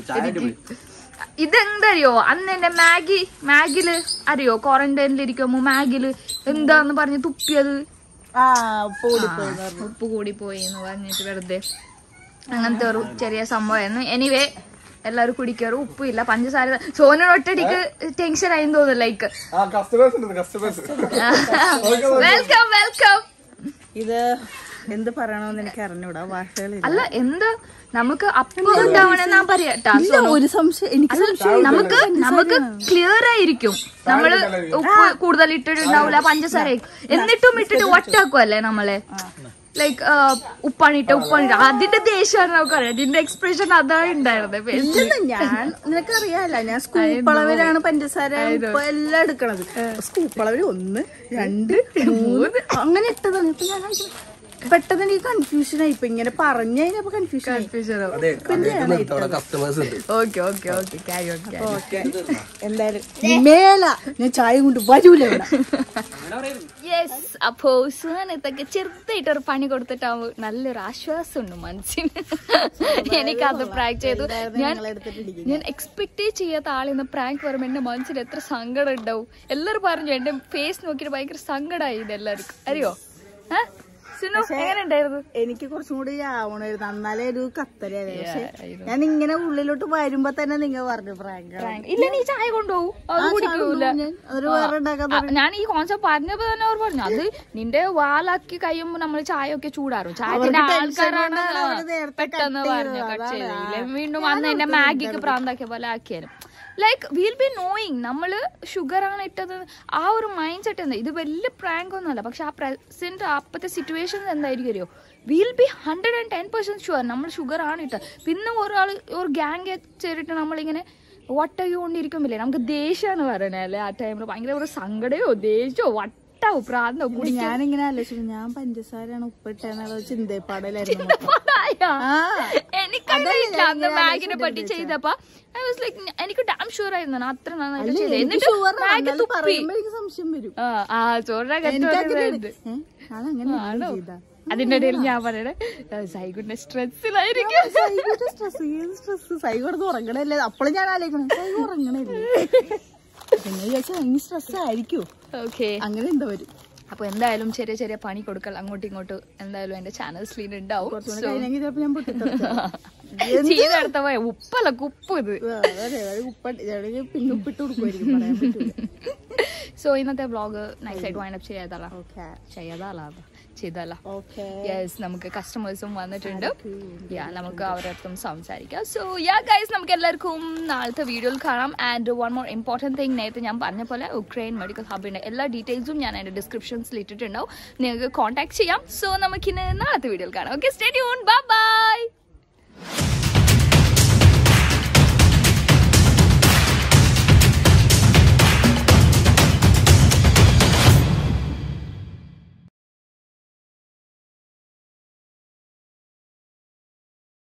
ഇതെന്തറിയോ അന്ന് എന്റെ മാഗി മാഗില് അറിയോ ക്വാറന്റൈനിൽ ഇരിക്കുമ്പോ മാഗില് എന്താന്ന് പറഞ്ഞ് തുപ്പിയത് ആ പൂടിപ്പോയി ഉപ്പ് കൂടി പോയി എന്ന് പറഞ്ഞിട്ട് വെറുതെ അങ്ങനത്തെ ഒരു ചെറിയ സംഭവമായിരുന്നു എനിവേ എല്ലാവരും കുടിക്കാറ് ഉപ്പില്ല പഞ്ചസാര സോനു ഒറ്റടിക്ക് ടെൻഷൻ ആയി തോന്നുന്നു ലൈക്ക് ആ കസ്റ്റമേഴ്സ് ഉണ്ട് കസ്റ്റമേഴ്സ് വെൽക്കം വെൽക്കം ഇത് എന്ത് പറയണമെന്ന് എനിക്ക് അറിഞ്ഞൂടാ ഭാഷകളിൽ അല്ല എന്ത് നമുക്ക് അപ്പ് ഉണ്ടാവണെന്നാ പറയാട്ടാ ഒരു സംശയം എനിക്ക് അല്ല നമുക്ക് നമുക്ക് ക്ലിയർ ആയിരിക്കും നമ്മള് ഉപ്പ് കൂടുതൽ ഇട്ടിട്ടുണ്ടാവില്ല പഞ്ചസാര ആയിരിക്കും. എന്നിട്ടും ഇട്ടിട്ട് ഒട്ടാക്കുമല്ലേ നമ്മളെ ലൈക്ക് ഉപ്പാണിട്ട ഉപ്പാണിട്ട അതിന്റെ ദേഷ്യമാണ് നമുക്ക് അറിയാം അതിന്റെ എക്സ്പ്രഷൻ അതാണ് ഉണ്ടായിരുന്നത് ഇല്ലെന്ന് ഞാൻ നിനക്കറിയാലോ ഞാൻ സ്കൂപ്പ് അളവിലാണ് പഞ്ചസാര ഉപ്പ് എല്ലാം എടുക്കണത് സ്കൂപ്പ് അളവിൽ ഒന്ന് രണ്ട് മൂന്ന് അങ്ങനെ ഇട്ടതാണ് ഇപ്പൊ ഞാൻ ആലോചിക്കുന്നു, പെട്ടെന്ന് എനിക്ക് കൺഫ്യൂഷൻ ആയി ഇപ്പൊ ഇങ്ങനെ പറഞ്ഞു കഴിഞ്ഞപ്പോ കൺഫ്യൂഷൻ ആയി അതെ കടയൊക്കെ നിർത്തോടെ കസ്റ്റമേഴ്സ് ഉണ്ട് okay okay okay carry on okay എന്തായാലും മേല ഞാൻ ചായ കൊണ്ട് വരൂല ഇവിടെ യെസ് അപ്പോ സുഹാനത്തൊക്കെ ചെറുതായിട്ട് ഒരു പണി കൊടുത്തിട്ടാവുമ്പോ നല്ലൊരു ആശ്വാസമുണ്ട് മനസ്സിന് എനിക്കത് പ്രാങ്ക് ചെയ്തു ഞാൻ ഞാൻ എക്സ്പെക്ട് ചെയ്യാത്ത ആളിന്ന് പ്രാങ്ക് വരുമ്പോ എന്റെ മനസ്സിൽ എത്ര സങ്കടം ഉണ്ടാവും എല്ലാരും പറഞ്ഞു എന്റെ ഫേസ് നോക്കിയിട്ട് ഭയങ്കര സങ്കടമായി ഇത് എല്ലാവർക്കും അറിയോ ഏ? സുനു എങ്ങനെ ഉണ്ടായിരുന്നു എനിക്ക് കുറച്ചും കൂടി ആവണമായിരുന്നു എന്നാലേ ഒരു കത്തലായിരുന്നു പക്ഷെ ഞാൻ ഇങ്ങനെ ഉള്ളിലോട്ട് വരുമ്പോ തന്നെ നിങ്ങൾ പറഞ്ഞു പ്രാങ്ക് ഇല്ല നീ ചായ കൊണ്ടുപോകും അത് കുടിക്കൂല അതൊരു വേറെ ഉണ്ടാക്കാൻ ആ, ഞാൻ ഈ കോൺസെപ്റ്റ് പറഞ്ഞപ്പോ തന്നെ അവർ പറഞ്ഞു അത് നിന്റെ വാലാക്കി കഴിയുമ്പോ നമ്മൾ ചായ ഒക്കെ ചൂടാറും ചായത്തിന്റെ ആൾക്കാരാണ് കൊണ്ടാണ് അവര് നേരത്തെ പെട്ടെന്ന് cut പറഞ്ഞു ചെയ്തത്. കട്ട് അതാണ്. ചെയ്തില്ല വീണ്ടും അന്ന് എന്റെ മാഗിക്ക് പ്രാന്താക്കിയ പോലെ ആക്കിയാലും ലൈക്ക് വിൽ ബി നോയിങ് നമ്മള് ഷുഗർ ആണ് ഇട്ടത് ആ ഒരു മൈൻഡ് സെറ്റ് എന്താ ഇത് വലിയ പ്രാങ്ക് ഒന്നുമല്ല പക്ഷെ ആ പ്രസന്റ് അപ്പത്തെ സിറ്റുവേഷൻ എന്തായിരിക്കും അറിയോ will be hundred and ten percent sure നമ്മൾ ഷുഗർ ആണ് ഇട്ടത് പിന്നെ ഒരാൾ ഒരു ഗ്യാങ് ചേരിട്ട് നമ്മളിങ്ങനെ വട്ടകൊണ്ടിരിക്കുമ്പില്ലേ നമുക്ക് ദേഷ്യമാണ് പറയണേ അല്ലേ ആ ടൈമിൽ ഭയങ്കര ഒരു സങ്കടയോ ദേഷ്യമോ വട്ടാവോ പ്രാന്തോ കുടി ഞാനിങ്ങനെ ആലോചിച്ചു ഞാൻ പഞ്ചസാരയാണ് ഉപ്പിട്ടെന്നുള്ള ചിന്തപ്പാടലായിരുന്നു ആ. എനിക്കറിയില്ല അന്ന് ബാഗിനെ പറ്റി ചെയ്തപ്പോ ഐ വാസ് ലൈക്ക് എനിക്ക് ഡാം ഷുവർ ആയിരുന്നു ഞാൻ അത്ര നന്നായിട്ട് ചെയ്തത് എനിക്ക് എന്നിട്ട് sure ആണ്. ബാഗ് എന്നാലും തുപ്പി പറയുമ്പോ എനിക്ക് സംശയം വരും ആ ആ ചോറിനെ എനിക്കങ്ങനെയാണ്. ഏ? ഞാനങ്ങനെ ചെയ്താ അതിന്റെ ഇടയിൽ ഞാൻ പറയണേ സൈഗുന്റെ സ്ട്രെസ്സിലായിരിക്കും സൈഗോട്ട് സ്ട്രെസ് ഏത് സ്ട്രെസ് സൈഗോടത്ത് ഉറങ്ങണല്ലേ അപ്പോഴും ഞാൻ ആലോചിക്കണം സൈഗോ ഉറങ്ങണല്ലേ പിന്നെ വിചാരിച്ചാ ഇനി സ്ട്രെസ് ആയിരിക്കും ഓക്കെ അങ്ങനെ എന്താ വരും അപ്പൊ എന്തായാലും ചെറിയ ചെറിയ പണി കൊടുക്കൽ അങ്ങോട്ടും ഇങ്ങോട്ടും എന്തായാലും എന്റെ ചാനൽസിൽ ഉണ്ടാവും കുറച്ചുകൂടെ കഴിഞ്ഞെങ്കിൽ ചിലപ്പോ ഞാൻ പൊട്ടിത്തെറിച്ചാ. ചെയ്തെടുത്ത പോയ ഉപ്പല്ല കുപ്പ് ഇത് ആ, അതെ, അത് ഉപ്പ- ഇതാണെങ്കിൽ പിന്നെ ഉപ്പിട്ട് കൊടുക്കുമായിരിക്കും പറയാൻ പറ്റൂല സോ ഇന്നത്തെ വ്ളോഗ് നൈസായിട്ട് വൈൻഡപ്പ് ചെയ്യാതല്ല ഓക്കെ ചെയ്തല്ല ചെയ്തല്ല ഓക്കെ യെസ് നമുക്ക് കസ്റ്റമേഴ്സും വന്നിട്ടുണ്ട് യാ നമുക്ക് അവരടുത്തും സംസാരിക്കാം സോ യാ ഗൈസ് നമുക്ക് എല്ലാവർക്കും നാളത്തെ വീഡിയോയിൽ കാണാം and one more important thing നേരത്തെ ഞാൻ പറഞ്ഞ പോലെ ഉക്രൈൻ മെഡിക്കൽ ഹബിന്റെ എല്ലാ ഡീറ്റെയിൽസും ഞാൻ എൻ്റെ ഡിസ്ക്രിപ്ഷൻസിൽ ഇട്ടിട്ടുണ്ടാവും നിങ്ങൾക്ക് കോൺടാക്ട് ചെയ്യാം സോ നമുക്കിന്ന് നാളത്തെ വീഡിയോയിൽ കാണാം okay stay tune bye by